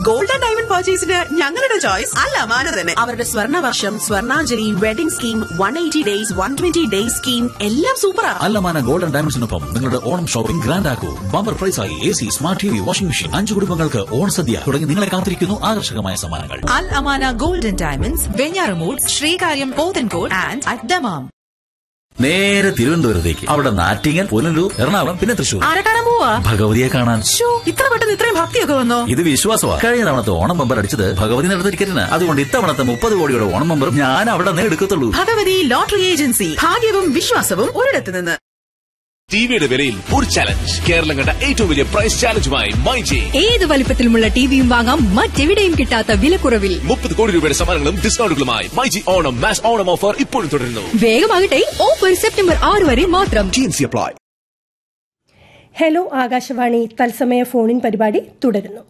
Gold and diamond പർച്ചേസിന് ഞങ്ങളുടെ choice അല്ലമാന തന്നെ അവരുടെ സ്വർണ്ണ വർഷം Swarnanjali wedding scheme one eighty days one twenty days scheme എല്ലാം സൂപ്പറാ അല്ലമാന ഗോൾഡൻ ഡയമണ്ട്സിനൊപ്പം നിങ്ങളുടെ ഓണം ഷോപ്പിംഗ് ഗ്രാൻഡ് ആക്കൂ ബമ്പർ പ്രൈസായി A C smart T V washing machine അഞ്ചു കുടുംബങ്ങൾക്ക് ഓണസദ്യ തുടങ്ങി നിങ്ങളെ കാത്തിരിക്കുന്നു ആകർഷകമായ സമ്മാനങ്ങൾ Al Amana Golden Diamonds, Venyaramud, Srikariyam Pothencourt and at Damam. നേരെ തിരുവനന്തപുരത്തേക്ക് അവിടെ നാറ്റിങ്ങൽ പുനലൂർ എറണാകുളം പിന്നെ തൃശൂർ ആരെ കാണാൻ പോവാ ഭഗവതിയെ കാണാൻ ഷോ ഇത്ര പെട്ടെന്ന് ഇത്രയും ഭക്തിയൊക്കെ വന്നോ ഇത് വിശ്വാസമാണ് കഴിഞ്ഞ തവണത്തെ ഓണം ബമ്പർ അടിച്ചത് ഭഗവതി നടന്ന ടിക്കറ്റിന് അതുകൊണ്ട് ഇത്തവണത്തെ മുപ്പത് കോടിയുടെ ഓണം ബമ്പറും ഞാൻ അവിടെ നിന്ന് എടുക്കത്തുള്ളൂ ഭഗവതി ലോട്ടറി ഏജൻസി ഭാഗ്യവും വിശ്വാസവും ഒരിടത്ത് നിന്ന് ടിവിയുടെ വിലയിൽ ഒരു ചലഞ്ച് കേരളം കണ്ട ഏറ്റവും വലിയ പ്രൈസ് ചാലഞ്ചുമായി മൈജി ഏത് വലിപ്പത്തിലുമുള്ള ടിവിയും വാങ്ങാം മറ്റെവിടെയും കിട്ടാത്ത വിലക്കുറവിൽ മുപ്പത് കോടി രൂപയുടെ സമ്മാനങ്ങളും ഡിസ്കൗണ്ടുകളുമായി myG Onam mass Onam offer ഇപ്പോഴും തുടരുന്നു വേഗമാകട്ടെ ഓഫർ സെപ്റ്റംബർ ആറ് വരെ മാത്രം ടിഎൻസി അപ്ലൈ ഹലോ ആകാശവാണി തത്സമയ ഫോണിൻ പരിപാടി തുടരുന്നു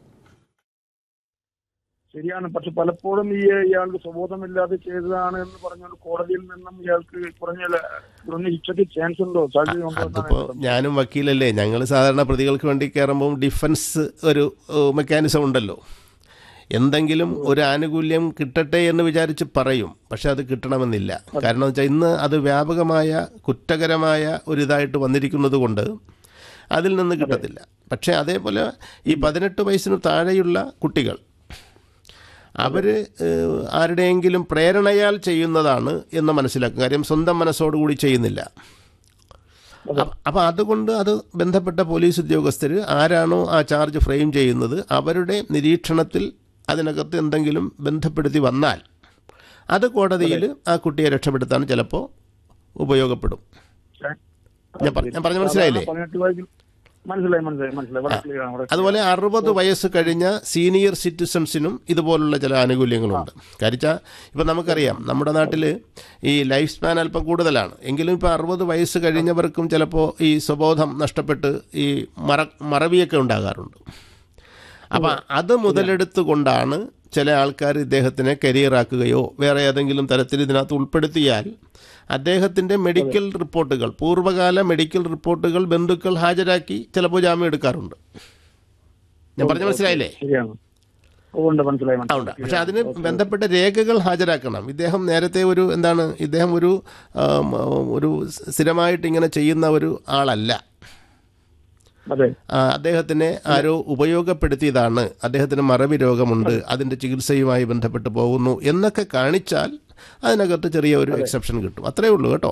ശരിയാണ് പക്ഷെ പലപ്പോഴും ഈ ഇയാൾക്ക് സ്വബോധമില്ലാതെ ചെയ്തതാണ് എന്ന് പറഞ്ഞുകൊണ്ട് കോടതിയിൽ നിന്നും ഇയാൾക്ക് കുറഞ്ഞ കുറഞ്ഞ ശിക്ഷയ്ക്ക് ചാൻസ് ഉണ്ടോ സാധ്യതയുണ്ടോ അതിപ്പോ ഞാനും വക്കീലല്ലേ ഞങ്ങൾ സാധാരണ പ്രതികൾക്ക് വേണ്ടി കയറുമ്പോൾ ഡിഫൻസ് ഒരു മെക്കാനിസം ഉണ്ടല്ലോ എന്തെങ്കിലും ഒരു ആനുകൂല്യം കിട്ടട്ടെ എന്ന് വിചാരിച്ച് പറയും പക്ഷെ അത് കിട്ടണമെന്നില്ല കാരണം വെച്ചാൽ ഇന്ന് അത് വ്യാപകമായ കുറ്റകരമായ ഒരു ഇതായിട്ട് വന്നിരിക്കുന്നത് കൊണ്ട് അതിൽ നിന്ന് കിട്ടത്തില്ല പക്ഷേ അതേപോലെ ഈ പതിനെട്ട് വയസ്സിന് താഴെയുള്ള കുട്ടികൾ അവർ ആരുടെയെങ്കിലും പ്രേരണയാൽ ചെയ്യുന്നതാണ് എന്ന് മനസ്സിലാക്കും കാര്യം സ്വന്തം മനസ്സോടുകൂടി ചെയ്യുന്നില്ല അപ്പം അതുകൊണ്ട് അത് ബന്ധപ്പെട്ട പോലീസ് ഉദ്യോഗസ്ഥർ ആരാണോ ആ ചാർജ് ഫ്രെയിം ചെയ്യുന്നത് അവരുടെ നിരീക്ഷണത്തിൽ അതിനകത്ത് എന്തെങ്കിലും ബന്ധപ്പെടുത്തി വന്നാൽ അത് കോടതിയിൽ ആ കുട്ടിയെ രക്ഷപ്പെടുത്താൻ ചിലപ്പോൾ ഉപയോഗപ്പെടും ഞാൻ പറ- ഞാൻ പറഞ്ഞ മനസ്സിലായില്ലേ പതിനെട്ട് വയസ്സിൽ മനസ്സിലായി മനസ്സിലായി മനസ്സിലായി വളരെ ക്ലിയർ ആണ് വളരെ അതുപോലെ അറുപത് വയസ്സ് കഴിഞ്ഞ സീനിയർ സിറ്റിസൺസിനും ഇതുപോലുള്ള ചില ആനുകൂല്യങ്ങളുണ്ട് കരിച്ച ഇപ്പം നമുക്കറിയാം നമ്മുടെ നാട്ടിൽ ഈ ലൈഫ് സ്പാൻ അല്പം കൂടുതലാണ് എങ്കിലും ഇപ്പോൾ അറുപത് വയസ്സ് കഴിഞ്ഞവർക്കും ചിലപ്പോൾ ഈ സ്വബോധം നഷ്ടപ്പെട്ട് ഈ മറ മറവിയൊക്കെ ഉണ്ടാകാറുണ്ട് അപ്പം അത് മുതലെടുത്തുകൊണ്ടാണ് ചില ആൾക്കാർ ഇദ്ദേഹത്തിനെ കരിയറാക്കുകയോ വേറെ ഏതെങ്കിലും തരത്തിൽ ഇതിനകത്ത് ഉൾപ്പെടുത്തിയാൽ അദ്ദേഹത്തിൻ്റെ മെഡിക്കൽ റിപ്പോർട്ടുകൾ പൂർവ്വകാല മെഡിക്കൽ റിപ്പോർട്ടുകൾ ബന്ധുക്കൾ ഹാജരാക്കി ചിലപ്പോൾ ജാമ്യം എടുക്കാറുണ്ട് ഞാൻ പറഞ്ഞ മനസ്സിലായില്ലേ ശരിയാണ് ഓ, ഉണ്ട് മനസ്സിലായി ആ, ഉണ്ട് മനസ്സിലായി പക്ഷെ അതിന് ബന്ധപ്പെട്ട രേഖകൾ ഹാജരാക്കണം ഇദ്ദേഹം നേരത്തെ ഒരു എന്താണ് ഇദ്ദേഹം ഒരു ആം, ഒരു സ്ഥിരമായിട്ട് ഇങ്ങനെ ചെയ്യുന്ന ഒരു ആളല്ല അതെ ആ, അദ്ദേഹത്തിനെ ആരോ ഉപയോഗപ്പെടുത്തിയതാണ് അദ്ദേഹത്തിന് മറവി രോഗമുണ്ട് അതിൻ്റെ ചികിത്സയുമായി ബന്ധപ്പെട്ട് പോകുന്നു എന്നൊക്കെ കാണിച്ചാൽ അതിനകത്ത് ചെറിയ ഒരു എക്സെപ്ഷൻ കിട്ടും അത്രേ ഉള്ളൂ കേട്ടോ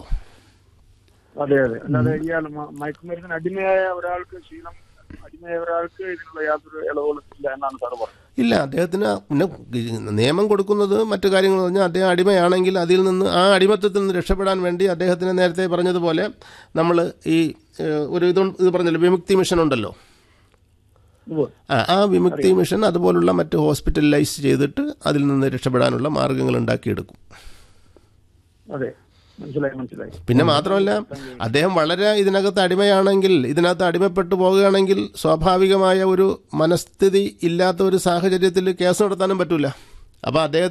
അതെ അതെ അല്ലാതെ ഇയാൾ മ- മയക്കുമരുന്നിന് അടിമയായ ഒരാൾക്ക് ശീലം അടിമയായ ഒരാൾക്ക് ഇതിനുള്ള യാതൊരു ഇളവുകളും ഇല്ല എന്നാണ് സാറ് പറഞ്ഞത് ഇല്ല അദ്ദേഹത്തിന് പിന്നെ നിയമം കൊടുക്കുന്നത് മറ്റു കാര്യങ്ങൾ പറഞ്ഞാൽ അദ്ദേഹം അടിമയാണെങ്കിൽ അതിൽ നിന്ന് ആ അടിമത്തത്തിൽ നിന്ന് രക്ഷപ്പെടാൻ വേണ്ടി അദ്ദേഹത്തിന് നേരത്തെ പറഞ്ഞതുപോലെ നമ്മൾ ഈ ഏഹ്, ഒരു ഇത് ഇത് പറഞ്ഞല്ലോ വിമുക്തി മിഷൻ ഉണ്ടല്ലോ ഉവ്വ്. ആ ആ വിമുക്തി മിഷൻ അതുപോലുള്ള മറ്റ് ഹോസ്പിറ്റലൈസ് ചെയ്തിട്ട് അതിൽ നിന്ന് രക്ഷപ്പെടാനുള്ള മാർഗങ്ങൾ ഉണ്ടാക്കിയെടുക്കും അതെ മനസ്സിലായി മനസ്സിലായി പിന്നെ മാത്രമല്ല അദ്ദേഹം വളരെ ഇതിനകത്ത് അടിമയാണെങ്കിൽ ഇതിനകത്ത് അടിമപ്പെട്ടു പോകുകയാണെങ്കിൽ സ്വാഭാവികമായ ഒരു മനസ്ഥിതി ഇല്ലാത്ത ഒരു സാഹചര്യത്തിൽ കേസ് നടത്താനും പറ്റൂല അപ്പോൾ അദ്ദേഹം